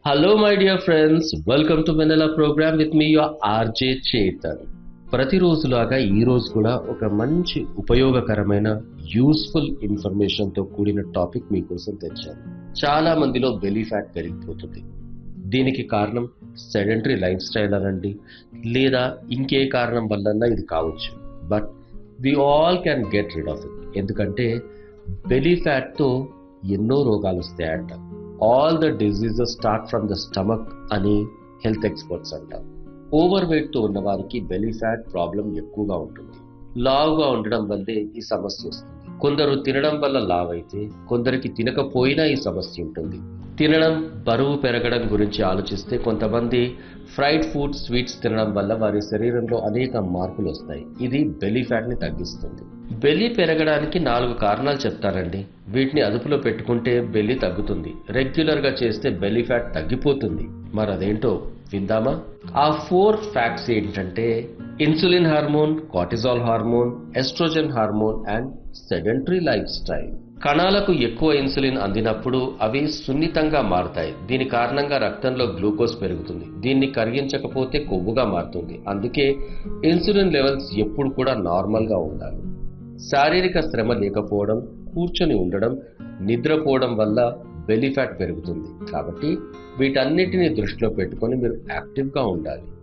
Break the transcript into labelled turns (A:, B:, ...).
A: hello my dear friends welcome to Vennela program with me your RJ Chetan ప్రతిరోజులాగా ఈ రోజు కూడా ఒక మంచి ఉపయోగకరమైన యూస్ఫుల్ ఇన్ఫర్మేషన్ తో కూడిన టాపిక్ మీకోసం తెచ్చాను చాలా మందిలో బెలీ ఫ్యాట్ పెరిగిపోతుంది దీనికి కారణం సెడెంటరీ లైఫ్ స్టైల్ అనండి లేదా ఇంకే కారణం వల్లన్నా ఇది కావచ్చు but we all can get rid of it ఎందుకంటే బెలీ ఫ్యాట్తో ఎన్నో రోగాలు వస్తాయంట all the diseases start from the stomach అని హెల్త్ ఎక్స్పర్ట్స్ అంటారు ఓవర్ వెయిట్తో ఉన్న వారికి బెలీ ఫ్యాట్ ప్రాబ్లం ఎక్కువగా ఉంటుంది లావుగా ఉండడం వల్లే ఈ సమస్య వస్తుంది కొందరు తినడం వల్ల లావ్ అయితే కొందరికి తినకపోయినా ఈ సమస్య ఉంటుంది తినడం బరువు పెరగడం గురించి ఆలోచిస్తే కొంతమంది ఫ్రైడ్ ఫుడ్ స్వీట్స్ తినడం వల్ల వారి శరీరంలో అనేక మార్పులు వస్తాయి ఇది బెలీ ఫ్యాట్ని తగ్గిస్తుంది బెల్లి పెరగడానికి నాలుగు కారణాలు చెప్తారండి వీటిని అదుపులో పెట్టుకుంటే బెల్లి తగ్గుతుంది రెగ్యులర్గా చేస్తే బెల్లి ఫ్యాట్ తగ్గిపోతుంది మరి అదేంటో విందామా ఆ ఫోర్ ఫ్యాక్ట్స్ ఏంటంటే insulin hormone cortisol hormone oestrogen hormone and sedentary lifestyle కణాలకు ఎక్కువ ఇన్సులిన్ అందినప్పుడు అవి సున్నితంగా మారుతాయి దీని కారణంగా రక్తంలో గ్లూకోజ్ పెరుగుతుంది దీన్ని కరిగించకపోతే కొవ్వుగా మారుతుంది అందుకే ఇన్సులిన్ లెవెల్స్ ఎప్పుడు కూడా నార్మల్గా ఉండాలి శారీరక శ్రమ లేకపోవడం కూర్చొని ఉండడం నిద్రపోవడం వల్ల బెలీ ఫ్యాట్ పెరుగుతుంది కాబట్టి వీటన్నిటిని దృష్టిలో పెట్టుకొని మీరు యాక్టివ్గా ఉండాలి